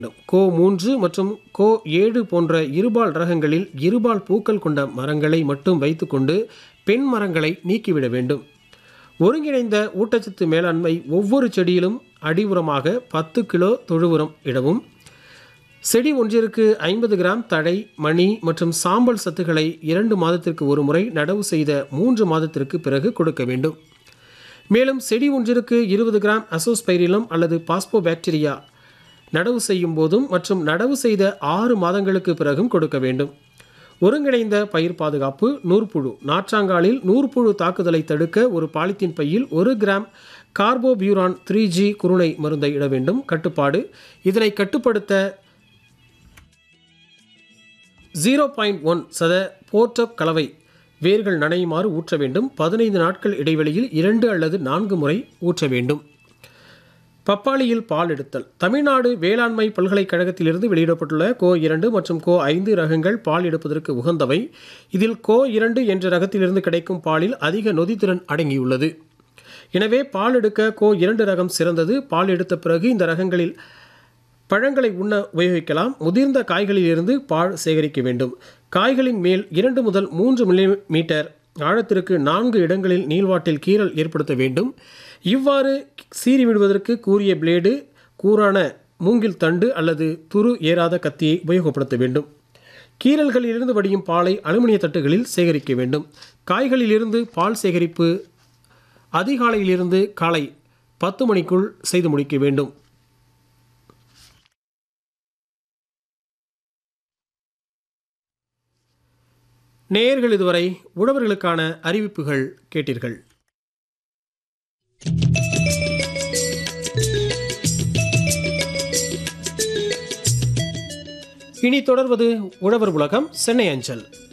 கோ மூன்று மற்றும் கோ ஏழு போன்ற இருபால் ரகங்களில் இருபால் பூக்கள் கொண்ட மரங்களை மட்டும் வைத்துக்கொண்டு பெண் மரங்களை நீக்கிவிட வேண்டும் ஒருங்கிணைந்த ஊட்டச்சத்து மேலாண்மை ஒவ்வொரு செடியிலும் அடி உரமாக பத்து கிலோ தொழு உரம் இடவும் செடி ஒன்றிற்கு ஐம்பது கிராம் தழை மணி மற்றும் சாம்பல் சத்துக்களை இரண்டு மாதத்திற்கு ஒரு முறை நடவு செய்த மூன்று மாதத்திற்கு பிறகு கொடுக்க வேண்டும் மேலும் செடி ஒன்றிற்கு இருபது கிராம் அசோஸ்பைரிலம் அல்லது பாஸ்போபாக்டீரியா நடவு செய்யும் போதும் மற்றும் நடவு செய்த ஆறு மாதங்களுக்கு பிறகும் கொடுக்க வேண்டும் ஒருங்கிணைந்த பயிர் பாதுகாப்பு நூற்புழு நாற்றாங்காலில் நூற்புழு தாக்குதலை தடுக்க ஒரு பாலித்தீன் பையில் ஒரு கிராம் கார்போபியூரான் த்ரீ ஜி குருணை மருந்தை இட வேண்டும் கட்டுப்பாடு இதனை கட்டுப்படுத்த ஜீரோ பாயிண்ட் ஒன் சத போர்ட்டப் கலவை வேர்கள் நனையுமாறு ஊற்ற வேண்டும் பதினைந்து நாட்கள் இடைவெளியில் இரண்டு அல்லது நான்கு முறை ஊற்ற வேண்டும் பப்பாளியில் பால் எடுத்தல் தமிழ்நாடு வேளாண்மை பல்கலைக்கழகத்திலிருந்து வெளியிடப்பட்டுள்ள கோ இரண்டு மற்றும் கோ ஐந்து ரகங்கள் பால் எடுப்பதற்கு உகந்தவை இதில் கோ இரண்டு என்ற ரகத்திலிருந்து கிடைக்கும் பாலில் அதிக நொதித்திறன் அடங்கியுள்ளது எனவே பால் எடுக்க கோ இரண்டு ரகம் சிறந்தது பால் எடுத்த பிறகு இந்த ரகங்களில் பழங்களை உண்ண உபயோகிக்கலாம் முதிர்ந்த காய்களிலிருந்து பால் சேகரிக்க வேண்டும் காய்களின் மேல் இரண்டு முதல் மூன்று மில்லிமீட்டர் ஆழத்திற்கு நான்கு இடங்களில் நீள்வாட்டில் கீறல் ஏற்படுத்த வேண்டும் இவ்வாறு சீறி விடுவதற்கு கூரிய பிளேடு கூரான மூங்கில் தண்டு அல்லது துரு ஏறாத கத்தியை உபயோகப்படுத்த வேண்டும் கீறல்களிலிருந்து வடியும் பாலை அலுமினிய தட்டுகளில் சேகரிக்க வேண்டும் காய்களிலிருந்து பால் சேகரிப்பு அதிகாலையிலிருந்து காலை பத்து மணிக்குள் செய்து முடிக்க வேண்டும் நேயர்கள் இதுவரை உழவர்களுக்கான அறிவிப்புகள் கேட்டீர்கள் இனி தொடர்வது உழவர் உலகம் சென்னை அஞ்சல்